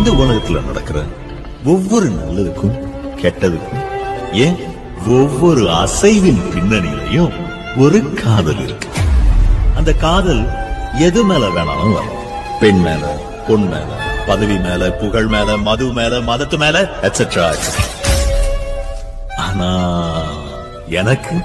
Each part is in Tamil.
இந்த உலகத்துல நடக்கிற ஒவ்வொரு நல்லதுக்கும் கெட்டதுக்கும் ஏன் ஒவ்வொரு அசைவின் பின்னணியிலையும் ஒரு காதல் இருக்கு அந்த காதல் எது மேல வேணாலும் வரும் பெண் மேல பொன் மேல பதவி மேல புகழ் மேல மது மேல மதத்து மேல எட்ஸெட்ரா ஆனா எனக்கு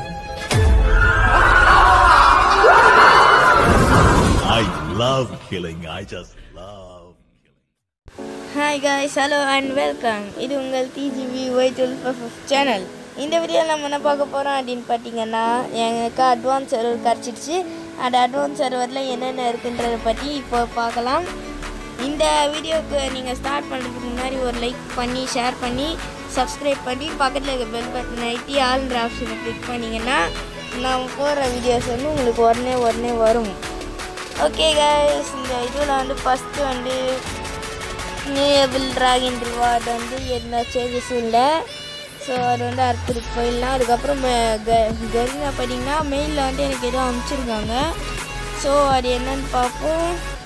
I love killing. I just love. Hi guys hello and welcome இது உங்கள் டிஜிவி ஒய் டுவெல் சேனல் இந்த வீடியோவில் நம்ம என்ன பார்க்க போகிறோம் அப்படின்னு பார்த்தீங்கன்னா எங்களுக்கு அட்வான்ஸ் சர்வர் கிடச்சிடுச்சு அந்த அட்வான்ஸ் சர்வரில் என்னென்ன இருக்குன்றதை பற்றி இப்போ பார்க்கலாம் இந்த வீடியோவுக்கு நீங்கள் ஸ்டார்ட் பண்ணுறதுக்கு முன்னாடி ஒரு லைக் பண்ணி ஷேர் பண்ணி சப்ஸ்கிரைப் பண்ணி பக்கத்தில் இருக்க பெல் பட்டன் ஐட்டி ஆல்ன்ற ஆப்ஷனை கிளிக் பண்ணிங்கன்னா நான் போடுற வீடியோஸ் வந்து உங்களுக்கு உடனே உடனே வரும் ஓகே கைஸ் இந்த இதில் வந்து ஃபஸ்ட்டு வந்து நியூயபிள் ட்ராகன் ரிவார்டு வந்து எந்த சேஞ்சஸும் இல்லை ஸோ அது வந்து அறுத்துட்டு போயிடலாம் அதுக்கப்புறம் கரினா பார்த்தீங்கன்னா மெயிலில் வந்து எனக்கு எதுவும் அனுப்பிச்சிருக்காங்க ஸோ அது என்னன்னு பார்ப்போம்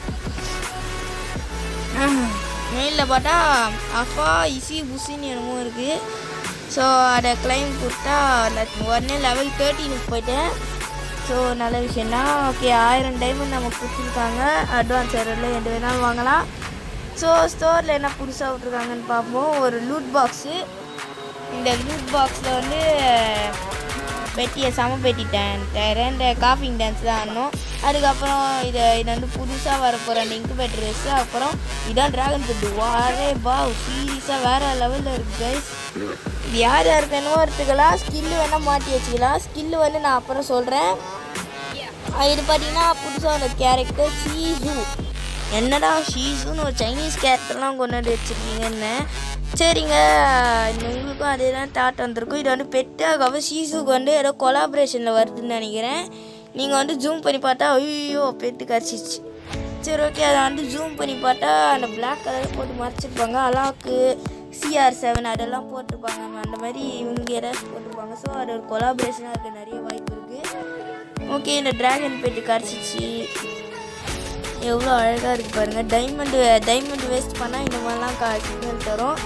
மெயிலில் பார்த்தா அஃபா இசி புசின்னு என்னமோ இருக்குது ஸோ அதை கிளைம் கொடுத்தா உடனே லெவல் தேர்ட்டினுக்கு போயிட்டேன் ஸோ நல்ல விஷயந்தான் ஓகே ஆயிரம் டைமண்ட் நமக்கு கொடுத்துருக்காங்க அட்வான்ஸ் ஏரில் எது வேணாலும் வாங்கலாம் ஸோ ஸ்டோரில் என்ன புதுசாக விட்ருக்காங்கன்னு பார்ப்போம் ஒரு லூட் பாக்ஸு இந்த லூட் பாக்ஸில் வந்து பெட்டியை சம பெட்டிட்டேன் ரெண்டு காஃபிங் டான்ஸ் தான் ஆடணும் அதுக்கப்புறம் இதை இது வந்து புதுசாக வரப்போகிற அந்த இன்குபேட்டர் ட்ரெஸ்ஸு அப்புறம் இதான் ட்ராகன் ஃபுட்டு வாரே பா சீரியஸாக வேறு லெவலில் இருக்குது கைஸ் இது யார் யாருக்கு என்னவோ எடுத்துக்கலாம் ஸ்கில்லு வேணால் மாட்டி வச்சுக்கலாம் ஸ்கில்லு வந்து நான் அப்புறம் சொல்கிறேன் இது பார்த்தீங்கன்னா புதுசாக ஒரு கேரக்டர் ஷீசு என்னடா ஷீசுன்னு ஒரு சைனீஸ் கேரக்டர்லாம் கொண்டு வந்து வச்சுருக்கீங்கன்னு சரிங்க இந்த உங்களுக்கும் அதே தான் தாட் வந்திருக்கும் இது வந்து பெட்டு அதுக்கப்புறம் ஷீசுக்கு வந்து ஏதோ கொலாபரேஷனில் வருதுன்னு நினைக்கிறேன் நீங்கள் வந்து ஜூம் பண்ணி பார்த்தா ஐயோ பெட்டு கிடச்சிச்சு சரி ஓகே அதை வந்து ஜூம் பண்ணி பார்த்தா அந்த பிளாக் கலர் போட்டு மறைச்சிருப்பாங்க அலாக்கு சிஆர் செவன் அதெல்லாம் போட்டிருப்பாங்க அந்த மாதிரி இவங்க ஏதாச்சும் போட்டிருப்பாங்க ஸோ அது ஒரு கொலாபரேஷனாக இருக்க நிறைய வாய்ப்பு இருக்குது ஓகே இந்த டிராகன் பெட்டு கிடச்சிச்சு எவ்வளோ அழகாக இருக்குது பாருங்கள் டைமண்டு டைமண்ட் வேஸ்ட் பண்ணால் இந்த மாதிரிலாம் கா சிக்னல் தரும்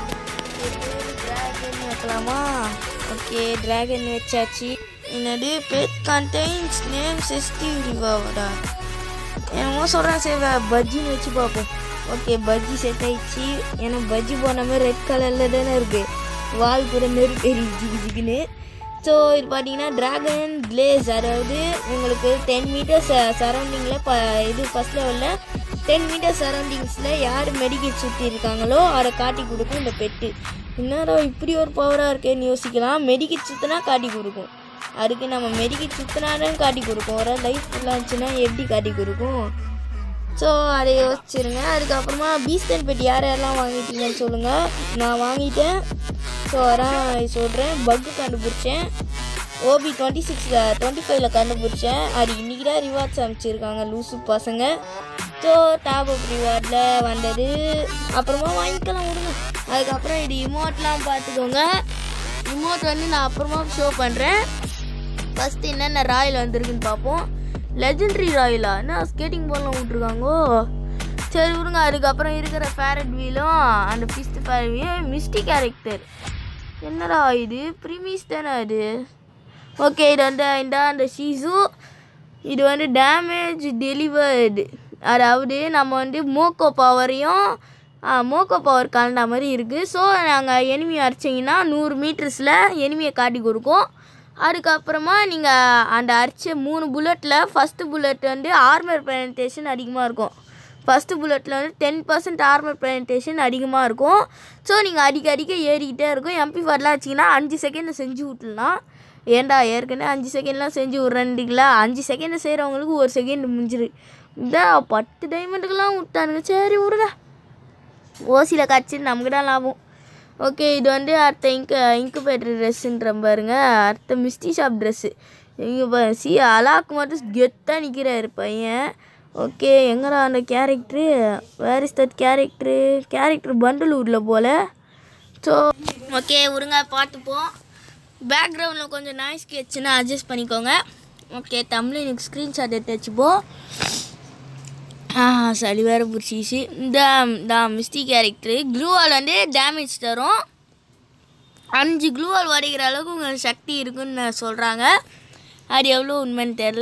ட்ராகன் வைக்கலாமா ஓகே ட்ராகன் வச்சாச்சு என்னது பெட் கண்டெய்ன்ஸ் நேம் செஸ்டிவ் ரிவாவடா என்னமோ சொல்கிறேன் சரி பஜ்ஜின்னு வச்சு பார்ப்போம் ஓகே பஜ்ஜி செட் ஆயிடுச்சு ஏன்னா பஜ்ஜி போன மாதிரி ரெட் கலரில் தானே இருக்குது வால் கூட நெருப்பு ஜிகு ஜிகுன்னு ஸோ இது பார்த்தீங்கன்னா ட்ராகன் கிளேஸ் அதாவது உங்களுக்கு டென் மீட்டர்ஸ் சரௌண்டிங்கில் ப இது ஃபஸ்ட் லெவலில் டென் மீட்டர் சரௌண்டிங்ஸில் யார் மெடிக்கேட் சுற்றி இருக்காங்களோ அதை காட்டி கொடுக்கும் இந்த பெட்டு என்னடா இப்படி ஒரு பவராக இருக்கேன்னு யோசிக்கலாம் மெடிக்கேட் சுற்றினா காட்டி கொடுக்கும் அதுக்கு நம்ம மெடிக்கேட் சுற்றினாலும் காட்டி கொடுக்கும் ஒரு லைஃப் ஃபுல்லாக இருந்துச்சுன்னா எப்படி காட்டி கொடுக்கும் ஸோ அதை யோசிச்சிருங்க அதுக்கப்புறமா பீஸ்டன் பெட்டி யார் யாரெல்லாம் வாங்கிட்டீங்கன்னு சொல்லுங்கள் நான் வாங்கிட்டேன் ஸோ அதான் சொல்கிறேன் பக்கு கண்டுபிடிச்சேன் ஓபி டுவெண்ட்டி சிக்ஸில் டுவெண்ட்டி ஃபைவ்ல கண்டுபிடிச்சேன் அது இன்றைக்கி தான் ரிவார்ட்ஸ் அமைச்சிருக்காங்க லூசு பசங்க ஸோ டாப் அப் ரிவார்டில் வந்தது அப்புறமா வாங்கிக்கலாம் விடுங்க அதுக்கப்புறம் இது இமோட்லாம் பார்த்துக்கோங்க இமோட் வந்து நான் அப்புறமா ஷோ பண்ணுறேன் ஃபஸ்ட்டு என்னென்ன ராயில் வந்திருக்குன்னு பார்ப்போம் லெஜெண்டரி ராயலா என்ன ஸ்கேட்டிங் போர்டெலாம் விட்ருக்காங்கோ சரி விடுங்க அதுக்கப்புறம் இருக்கிற ஃபேரட் வீலும் அந்த first ferret wheel misty character என்னடா இது ப்ரீமிஸ் தானே அது ஓகே இது வந்து இந்த அந்த ஷீசு இது வந்து டேமேஜ் டெலிவர்டு அதாவது நம்ம வந்து மோக்கோ பவரையும் மோக்கோ பவர் கலந்த மாதிரி இருக்குது ஸோ நாங்கள் எனிமி அடிச்சிங்கன்னா நூறு மீட்டர்ஸில் எனிமியை காட்டி கொடுக்கும் அதுக்கப்புறமா நீங்கள் அந்த அடித்த மூணு புல்லட்டில் ஃபஸ்ட்டு புல்லட் வந்து ஆர்மர் ப்ரெசன்டேஷன் அதிகமாக இருக்கும் ஃபஸ்ட்டு புல்லட்டில் வந்து டென் பர்சன்ட் ஆர்மர் ப்ரெசன்டேஷன் அதிகமாக இருக்கும் ஸோ நீங்கள் அடிக்க அடிக்க ஏறிக்கிட்டே இருக்கும் எம்பி ஃபர்லாம் வச்சிங்கன்னா அஞ்சு செகண்டில் செஞ்சு விட்டுலாம் ஏன்டா ஏற்கனவே அஞ்சு செகண்ட்லாம் செஞ்சு விட்றேன்டிங்களா அஞ்சு செகண்டில் செய்கிறவங்களுக்கு ஒரு செகண்ட் முடிஞ்சிரு இந்த பத்து டைமண்டுக்கெல்லாம் விட்டானுங்க சரி விடுங்க ஓசியில் காய்ச்சி நமக்கு தான் லாபம் ஓகே இது வந்து அடுத்த இங்கு இன்குபேட்டர் ட்ரெஸ்ஸுன்ற பாருங்க அடுத்த மிஸ்டி ஷாப் ட்ரெஸ்ஸு இங்கே பா சி அலாக்கு மட்டும் கெத்தாக நிற்கிறாரு பையன் ஓகே எங்கடா அந்த character where is that character character பண்டலூரில் போல் ஸோ ஓகே விடுங்க பார்த்துப்போம் பேக்ரவுண்டில் கொஞ்சம் நாய்ஸ் கேச்சுன்னா அட்ஜஸ்ட் பண்ணிக்கோங்க ஓகே தமிழ் எனக்கு ஸ்க்ரீன்ஷாட் எடுத்து வச்சுப்போம் ஆ சளி வேறு பிடிச்சிச்சு இந்த இந்த மிஸ்டி கேரக்டரு க்ளூவால் வந்து டேமேஜ் தரும் அஞ்சு க்ளூவால் உடைக்கிற அளவுக்கு உங்களுக்கு சக்தி இருக்குன்னு சொல்கிறாங்க அது எவ்வளோ உண்மைன்னு தெரில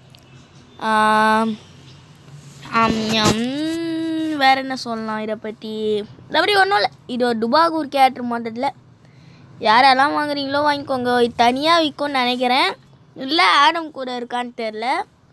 வேறு என்ன சொல்லலாம் இதை பற்றி அப்படி ஒன்றும் இல்லை இது ஒரு டுபாகூர் கேரக்டர் மாட்டத்தில் யாரெல்லாம் வாங்குறீங்களோ வாங்கிக்கோங்க இது தனியாக விற்கும்னு நினைக்கிறேன் இல்லை ஆடம் கூட இருக்கான்னு தெரில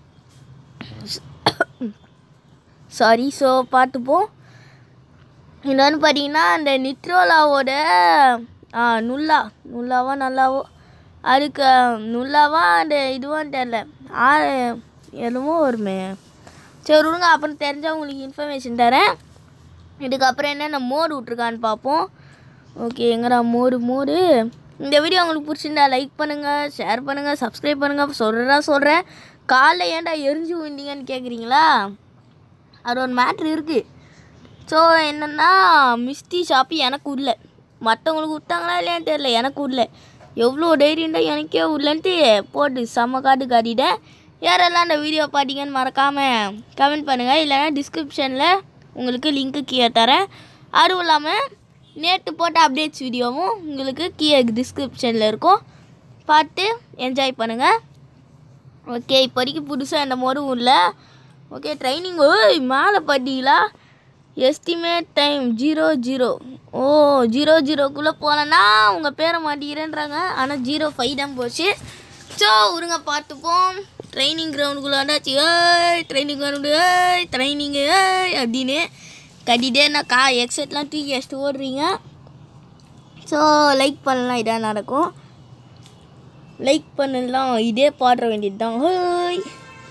சாரி ஸோ பார்த்துப்போம் இன்னொன்று பார்த்தீங்கன்னா அந்த நிட்ரோலாவோட ஆ நுல்லா நுல்லாவா நல்லாவோ அதுக்கு நுல்லாவா அந்த இதுவான்னு தெரில ஆ என்னமோ வருமே சரி விடுங்க அப்புறம் தெரிஞ்சால் உங்களுக்கு இன்ஃபர்மேஷன் தரேன் இதுக்கப்புறம் என்னென்ன மோடு விட்ருக்கான்னு பார்ப்போம் ஓகே எங்கடா மோடு மோடு இந்த வீடியோ உங்களுக்கு பிடிச்சிருந்தா லைக் பண்ணுங்கள் ஷேர் பண்ணுங்கள் சப்ஸ்கிரைப் பண்ணுங்கள் சொல்கிறதா சொல்கிறேன் காலைல ஏன்டா எரிஞ்சு விழுந்தீங்கன்னு கேட்குறீங்களா அது ஒரு மேட்ரு இருக்குது ஸோ என்னென்னா மிஸ்டி ஷாப்பு எனக்கு உள்ள மற்றவங்களுக்கு விட்டாங்களா இல்லையான்னு தெரில எனக்கு உள்ள எவ்வளோ தைரியண்டா எனக்கே உள்ளன்ட்டு போட்டு செம்ம காட்டு காட்டிட்டேன் யாரெல்லாம் அந்த வீடியோ பார்த்தீங்கன்னு மறக்காமல் கமெண்ட் பண்ணுங்கள் இல்லைன்னா டிஸ்கிரிப்ஷனில் உங்களுக்கு லிங்க்கு கீழே தரேன் அதுவும் இல்லாமல் நேற்று போட்ட அப்டேட்ஸ் வீடியோவும் உங்களுக்கு கீழே டிஸ்கிரிப்ஷனில் இருக்கும் பார்த்து என்ஜாய் பண்ணுங்கள் ஓகே இப்போதைக்கு புதுசாக எந்த மோடும் இல்லை ஓகே ட்ரைனிங் ஓய் மேலே பார்த்தீங்களா estimate time zero zero o zero ஜீரோக்குள்ளே போனேன்னா உங்கள் பேரை மாட்டிக்கிறேன்றாங்க ஆனால் ஜீரோ ஃபைவ் தான் போச்சு ஸோ உருங்க பார்த்துப்போம் ட்ரைனிங் கிரவுண்டுக்குள்ளே வந்தாச்சு ஏய் ட்ரைனிங் கிரவுண்டு ஏய் ட்ரைனிங்கு ஏய் அப்படின்னு கட்டிட்டே நான் கா எக்ஸட்லாம் தூக்கி வச்சுட்டு ஓடுறீங்க ஸோ லைக் பண்ணலாம் இதான் நடக்கும் லைக் பண்ணலாம் இதே பாடுற வேண்டியது தான் ஹோய்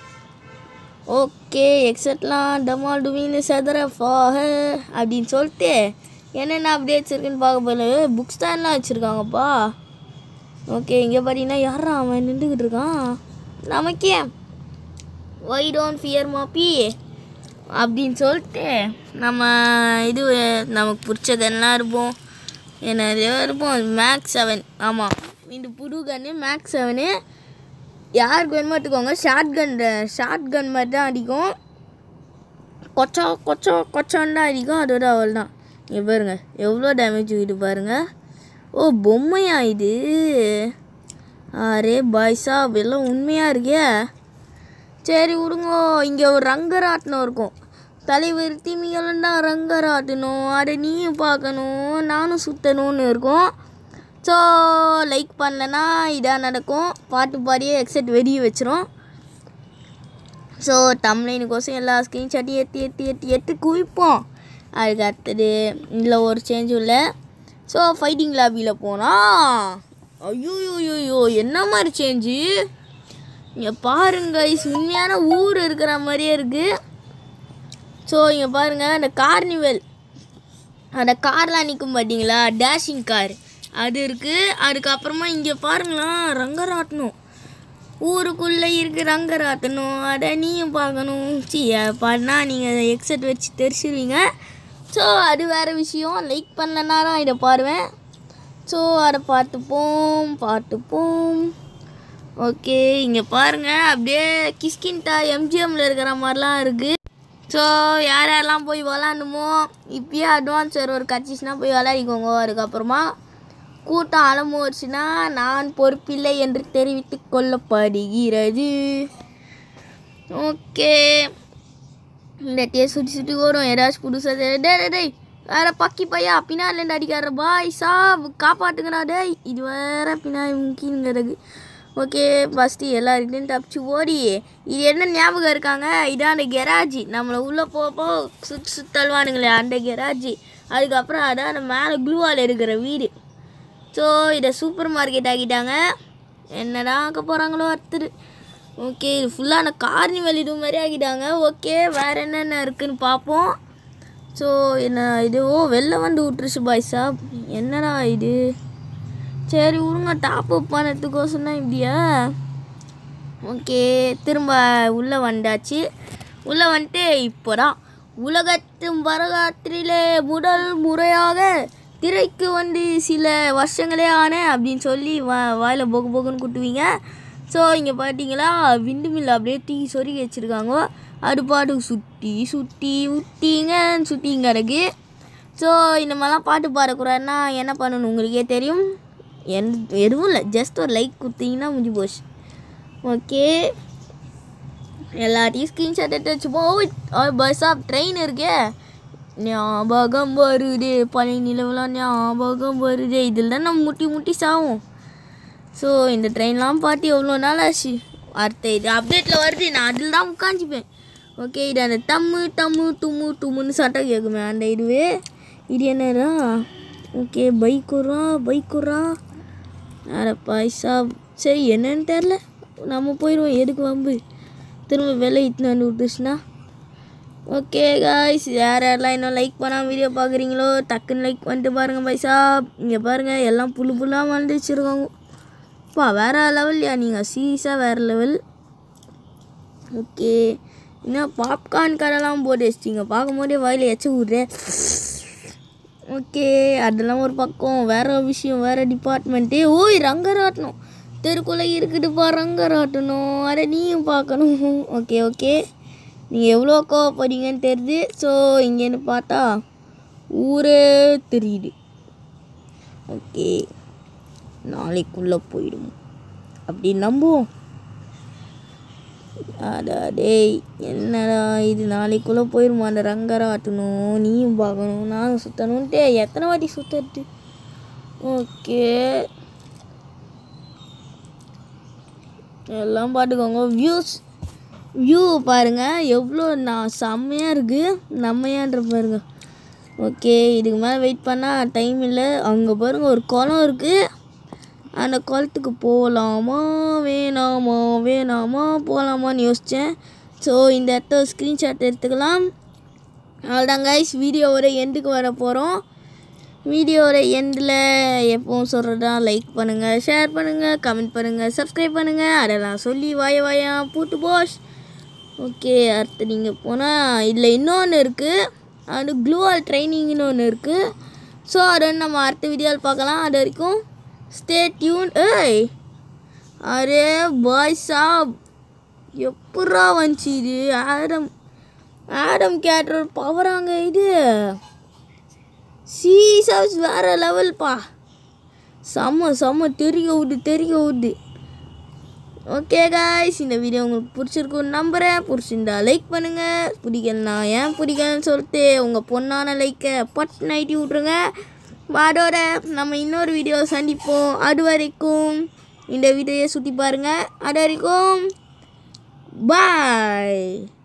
ஓகே எக்ஸட்லாம் டமால் டுமின்னு செதற ஃபாஹ அப்படின்னு சொல்லிட்டு என்னென்ன அப்டேட்ஸ் இருக்குன்னு பார்க்க போல புக்ஸ் தான் எல்லாம் வச்சுருக்காங்கப்பா ஓகே இங்கே பார்த்தீங்கன்னா யாரா அவன் நின்றுக்கிட்டு இருக்கான் நமக்கே ஒய் டோன்ட் ஃபியர் மாப்பி அப்படின்னு சொல்லிட்டு நம்ம இது நமக்கு பிடிச்சதெல்லாம் இருப்போம் என்னதையோ இருப்போம் மேக்ஸ் செவன் ஆமாம் இந்த புது கன்று மேக்ஸ் செவனு யாருக்கு வேணுமோ எடுத்துக்கோங்க ஷார்ட் கன் ஷார்ட் கன் மாதிரி தான் அடிக்கும் கொச்சா கொச்சா கொச்சான்னு தான் அடிக்கும் அதோட அவள் தான் இங்கே பாருங்க எவ்வளோ டேமேஜ் இது பாருங்க ஓ பொம்மையா இது அரே பாய்ஸா எல்லாம் உண்மையாக இருக்கே சரி விடுங்க இங்கே ஒரு ரங்கராட்டினம் இருக்கும் தலைவர் திமிங்கலம் தான் ரங்கராட்டினம் அதை நீயும் பார்க்கணும் நானும் சுற்றணும்னு இருக்கும் ஸோ லைக் பண்ணலன்னா இதாக நடக்கும் பாட்டு பாடியே எக்ஸட் வெடிய வச்சிரும் ஸோ தமிழினுக்கோசம் எல்லா ஸ்க்ரீன்ஷாட்டையும் எத்தி எத்தி எத்தி எத்தி குவிப்போம் அதுக்கு அடுத்தது இதில் ஒரு சேஞ்சும் இல்லை ஸோ ஃபைட்டிங் லாபியில் போனால் ஐயோயோயோயோ என்ன மாதிரி சேஞ்சு இங்கே பாருங்க guys, உண்மையான ஊர் இருக்கிற மாதிரியே இருக்குது ஸோ இங்கே பாருங்கள் அந்த கார்னிவல் அந்த கார்லாம் நிற்கும் பார்த்தீங்களா டேஷிங் கார் அது இருக்குது அதுக்கப்புறமா இங்கே பாருங்களேன் ரங்கராட்டணும் ஊருக்குள்ளே இருக்கு ரங்கராட்டணும் அதை நீயும் பார்க்கணும் சி பண்ணா நீங்கள் எக்ஸட் வச்சு தெரிச்சிருவீங்க ஸோ அது வேறு விஷயம் லைக் பண்ணலன்னா தான் இதை பாருவேன் ஸோ அதை பார்த்துப்போம் பார்த்துப்போம் ஓகே இங்கே பாருங்கள் அப்படியே கிஸ்கின்டா எம்ஜிஎம்மில் இருக்கிற மாதிரிலாம் இருக்குது ஸோ யார் யாரெல்லாம் போய் விளாண்டுமோ இப்பயே அட்வான்ஸ் சர்வர் கிடச்சிச்சின்னா போய் விளையாடிக்கோங்க அதுக்கப்புறமா கூட்டம் அலமோச்சுன்னா நான் பொறுப்பில்லை என்று தெரிவித்து கொள்ளப்படுகிறது ஓகே இந்த டே சுற்றி சுற்றி வரும் ஏதாச்சும் புதுசாக டேய் டேய், டேய் வேற பக்கி பையா பின்னாடிலேருந்து அடிக்கார பாய் சா காப்பாட்டுங்கடா டேய் இது வேற பின்னாடி முக்கியங்கிறது ஓகே ஃபஸ்ட்டு எல்லாருக்கிட்டையும் தப்பிச்சு ஓடி இது என்ன ஞாபகம் இருக்காங்க இதான் அந்த கெராஜி நம்மளை உள்ளே போப்போ சுற்றி சுத்தல்வானுங்களே அந்த கெராஜி அதுக்கப்புறம் அதான் அந்த மேலே க்ளூவால் இருக்கிற வீடு ஸோ இதை சூப்பர் மார்க்கெட் ஆக்கிட்டாங்க என்னடா ஆக்க போகிறாங்களோ அடுத்தது ஓகே இது ஃபுல்லான கார்னிவல் இது மாதிரி ஆக்கிட்டாங்க ஓகே வேறு என்னென்ன இருக்குன்னு பார்ப்போம் ஸோ என்ன இது ஓ வெளில வந்து விட்டுருச்சு பாய்ஸா என்னடா இது சரி விடுங்க டாப் அப் பண்ணதுக்கோசம் தான் இப்படியா ஓகே திரும்ப உள்ளே வந்தாச்சு உள்ளே வந்துட்டு இப்போதான் உலகத்தின் வரலாற்றிலே முதல் முறையாக திரைக்கு வந்து சில வருஷங்களே ஆன அப்படின்னு சொல்லி வா வாயில் பொகு பொகுன்னு குட்டுவீங்க ஸோ இங்கே பார்த்தீங்களா விண்டு மில் அப்படியே தூக்கி சொருகி வச்சுருக்காங்க அது பாட்டுக்கு சுற்றி சுற்றி விட்டிங்க சுற்றிங்க கிடக்கு ஸோ இந்த மாதிரிலாம் பாட்டு பாடக்கூடாதுன்னா என்ன பண்ணணும் உங்களுக்கே தெரியும் என் எதுவும் இல்லை ஜஸ்ட் ஒரு லைக் கொடுத்தீங்கன்னா முடிஞ்சு போச்சு ஓகே எல்லாத்தையும் ஸ்க்ரீன்ஷாட் எடுத்து வச்சுப்போம் பஸ் ஆஃப் ட்ரெயின் இருக்கே ஞாபகம் வருதே பழைய நிலவுலாம் ஞாபகம் வருதே இதில் தான் நம்ம முட்டி முட்டி சாவோம் ஸோ இந்த ட்ரெயின்லாம் பாட்டி எவ்வளோ நாள் ஆச்சு அடுத்த இது அப்டேட்டில் வருது நான் அதில் தான் உட்காந்துப்பேன் ஓகே இது அந்த தம்மு தம்மு தும்மு தும்முன்னு சட்டம் கேட்குமே அந்த இதுவே இது என்னடா ஓகே பைக்குறா பைக்குறா அட பைசா சரி என்னன்னு தெரில நம்ம போயிடுவோம் எதுக்கு வம்பு திரும்ப விலை இட்டுன்னு வந்து விட்டுச்சுன்னா ஓகே காய்ஸ் யார் யாரெல்லாம் இன்னும் லைக் பண்ணாமல் வீடியோ பார்க்குறீங்களோ டக்குன்னு லைக் பண்ணிட்டு பாருங்கள் பைசா இங்கே பாருங்கள் எல்லாம் புல்லு புல்லாக வந்து வச்சுருக்காங்க அப்பா வேறு லெவல்யா நீங்கள் சீரியஸாக வேறு லெவல் ஓகே இன்னும் பாப்கார்ன் கடைலாம் போட்டு வச்சிட்டிங்க பார்க்கும்போதே வாயில் எச்ச விட்றேன் ஓகே அதெல்லாம் ஒரு பக்கம் வேற விஷயம் வேற டிபார்ட்மெண்ட்டு ஓய் ரங்கராட்டணும் தெருக்குள்ளே இருக்குதுப்பா ரங்கராட்டணும் அதை நீயும் பார்க்கணும் ஓகே ஓகே நீங்கள் எவ்வளோ கோவப்படுறீங்கன்னு தெரியுது ஸோ இங்கேன்னு பார்த்தா ஊரே தெரியுது ஓகே நாளைக்குள்ளே போயிடும் அப்படி நம்புவோம் அடா டேய் என்னடா இது நாளைக்குள்ளே போயிடுமா அந்த ரங்கராட்டணும் நீயும் பார்க்கணும் நானும் சுற்றணுன்ட்டு எத்தனை வாட்டி சுற்றுறது ஓகே எல்லாம் பார்த்துக்கோங்க வியூஸ் வியூ பாருங்கள் எவ்வளோ நான் செம்மையாக இருக்குது நம்மையான்ற பாருங்க ஓகே இதுக்கு மேலே வெயிட் பண்ணால் டைம் இல்லை அங்கே பாருங்க ஒரு குளம் இருக்குது அந்த குளத்துக்கு போகலாமா வேணாமா வேணாமா போகலாமான்னு யோசித்தேன் ஸோ இந்த இடத்த ஸ்க்ரீன்ஷாட் எடுத்துக்கலாம் அவ்வளோதான் கைஸ் வீடியோவோட எண்டுக்கு வர போகிறோம் வீடியோவோட எண்டில் எப்பவும் சொல்கிறதா லைக் பண்ணுங்கள் ஷேர் பண்ணுங்கள் கமெண்ட் பண்ணுங்கள் சப்ஸ்கிரைப் பண்ணுங்கள் அதெல்லாம் சொல்லி வாய வாயா பூட்டு போஸ் ஓகே அடுத்து நீங்கள் போனால் இதில் இன்னொன்று இருக்குது அது க்ளூவால் ட்ரைனிங்னு ஒன்று இருக்குது ஸோ அதை நம்ம அடுத்த வீடியோவில் பார்க்கலாம் அது வரைக்கும் ஸ்டே டியூன் ஏய் அரே பாய் சாப் எப்பட்றா வந்துச்சு இது ஆடம் ஆடம் கேட்ரு பவராங்க இது சீசஸ் வேற லெவல்ப்பா செம்ம செம்ம தெரிய விடு தெரிய விடு ஓகே காய்ஸ் இந்த வீடியோ உங்களுக்கு பிடிச்சிருக்குன்னு நம்புகிறேன் பிடிச்சிருந்தா லைக் பண்ணுங்கள் பிடிக்கலனா ஏன் பிடிக்கலன்னு சொல்லிட்டு உங்கள் பொண்ணான லைக்கை பட் நைட்டி விட்ருங்க அதோட நம்ம இன்னொரு வீடியோ சந்திப்போம் அது வரைக்கும் இந்த வீடியோயை சுற்றி பாருங்கள் அது வரைக்கும் பாய்